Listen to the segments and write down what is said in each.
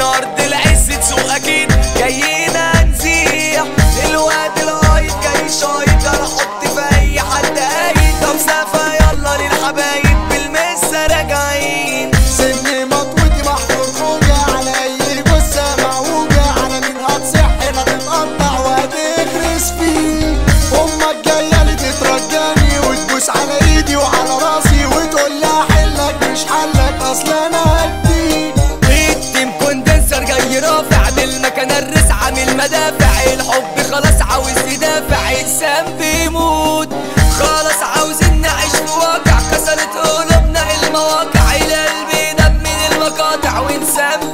ارض العز تسوق اكيد جايين نزيح الواد القايد جاي شايط انا احط في اي حد قايد طب سافة يلا للحبايب بالمسة راجعين سن مطوتي محفور خوجة على اي جثة معوجة على مين هتصح لا تتقطع وهتغرس فيه امك جاية لي تترجاني وتبوس على ايدي وعلى راسي وتقول لها حلك مش حلك اصل انا هديك التيم كوندنسر جاي رافع بالمكان الرس عامل مدافع الحب خلاص عاوز يدافع انسان بيموت خلاص عاوزين نعيش في واقع كسرت قلوبنا المواقع القلب ناب من المقاطع وانسان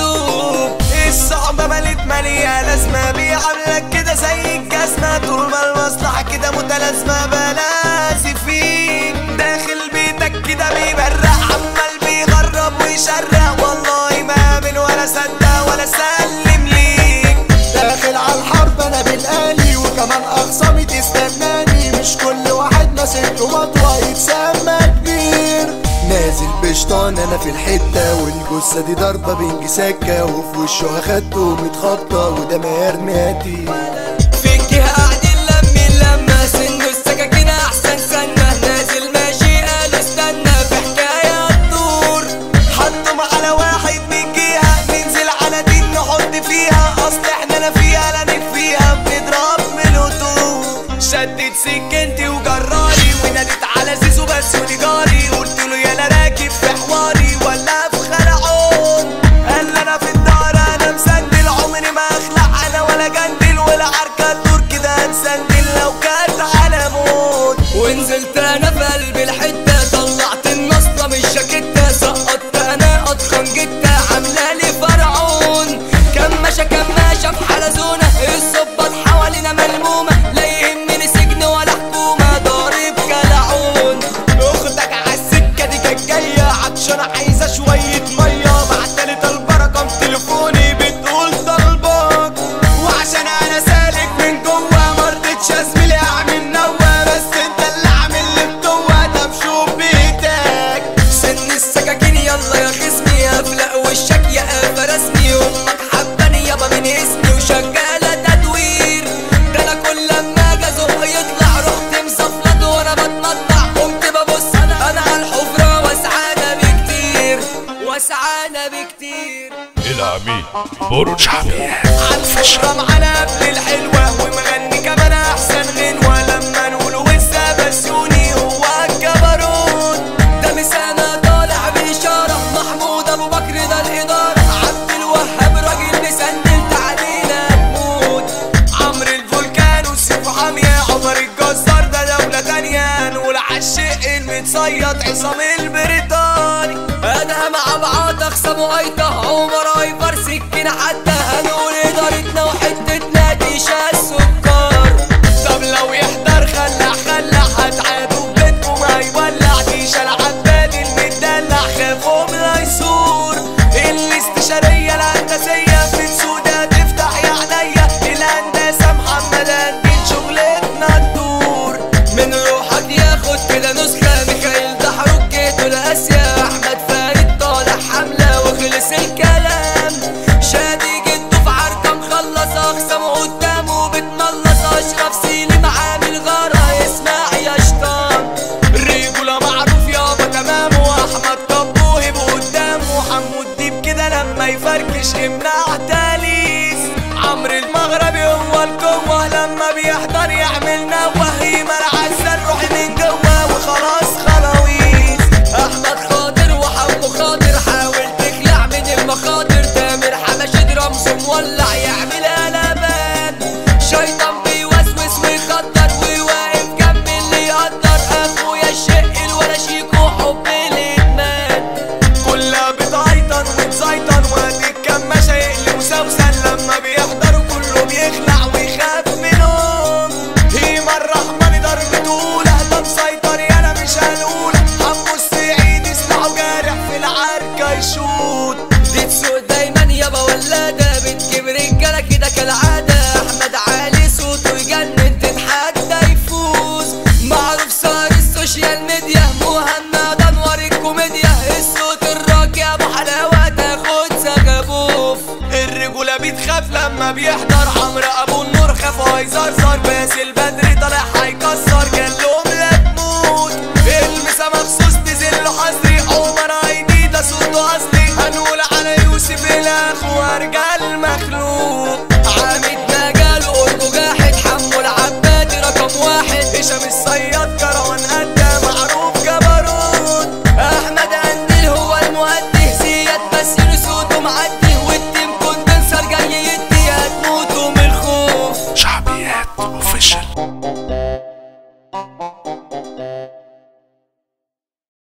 بيدوب الصعبة ملت مالية لازمة بيعاملك كده زي الجزمة طول ما المصلحة كده متلازمة بلاسي فيك داخل بيتك كده بيبرق عمال بيغرب ويشرق والله ما من ولا صدق ولا سلم ليك داخل على الحرب انا بالآلي وكمان اخصامي تستناني مش كل واحد ماسك له مطوة يتسمى كبير نازل بشطان انا في الحتة والجثة دي ضربة بنج سكة وفي وشه اخدته متخطى وده مرماتي في الجهة قاعدين لم لما سن السكاكين احسن سنة نازل ماشي قالوا استنى في حكاية تدور حطوا على واحد من جهة ننزل على دي نحط فيها اصل احنا لا فيها لا نفيها بنضرب من الهدوء شدت سكنتي وجرالي وناديت على زيزو بس ودي جاري قلت له يلا راكب في حواري ولا في خلعون قال لي انا في الدار انا مسندل عمري ما اخلع انا ولا جندل ولا عركة دور كده هنسندل لو كانت على موت ونزلت انا في قلب الحتة طلعت النصلة من الجاكيتة سقطت انا اضخم جتة عاملة لي فرعون كماشة كماشة في حلزونة الصبات حوالينا ملمومة لا يهمني سجن ولا حكومة ضارب كلاعون اختك عالسكة دي كانت جاية عطشانة عايزة شوية مية بعتلي طالبة رقم تليفوني بتقول طالبك وعشان انا سالك من جوه مرضتش ازميلي اعمل نوة بس انت اللي عامل لي بتوة طب شوف بيتك سن السكاكين يلا يا خصمي افلق وشك يا قافة رسمي امك حباني يابا من اسمي وشغالة تدوير ده انا كل لما اجي ازق يطلع رحت مصفلت وانا بتمطع قمت ببص انا انا على الحفرة واسعانا بكتير واسعانا بكتير العميد برج حميد عالفشرة معانا قبل الحلوة ومغني كمان أحسن غنوة لما نقول وسا بسيوني هو الجبروت ده مسانا طالع بإشارة محمود أبو بكر ده الإدارة عبد الوهاب راجل مسندل تعدينا تموت عمرو الفولكان وسيف حامية عمر الجزار ده دولة تانية نقول عالشق المتصيد عصام البريطاني أنا مع بعض أخصم وأيطة عمر أيفر سكين حتى هنقول إدارتنا وحتتنا دي شا السكر طب لو يحضر خلع خلع هتعادوا بيتكم هيولع دي شا العباد المدلع خافوا لا يسور الاستشارية الهندسية في السودة تفتح يا عينيا الهندسة محمد أندين شغلتنا تدور من روحك ياخد كده نسخة ميخائيل ده حروب جيتو لآسيا أحمد فارد طالع حملة وخلص الكلام شادي جده في عركة مخلص أخصم قدامه بتملص أشرف سيلم عامل غارة اسمع يا شطان الرجولة معروف يابا تمام وأحمد طبوهي بقدامه حمود ديب كده لما يفركش امنع تاليس عمرو المغربي هو القوة لما بيحضر يعمل نوه يمر عالسر روحي من جوه وخلاص خلاويس أحمد خالد شافوا هيزرزر بس البدري طالع هيكسر قال لهم لا تموت المسا مخصوص تزل حصري عمر عيدي ده صوته اصلي هنقول على يوسف الاخو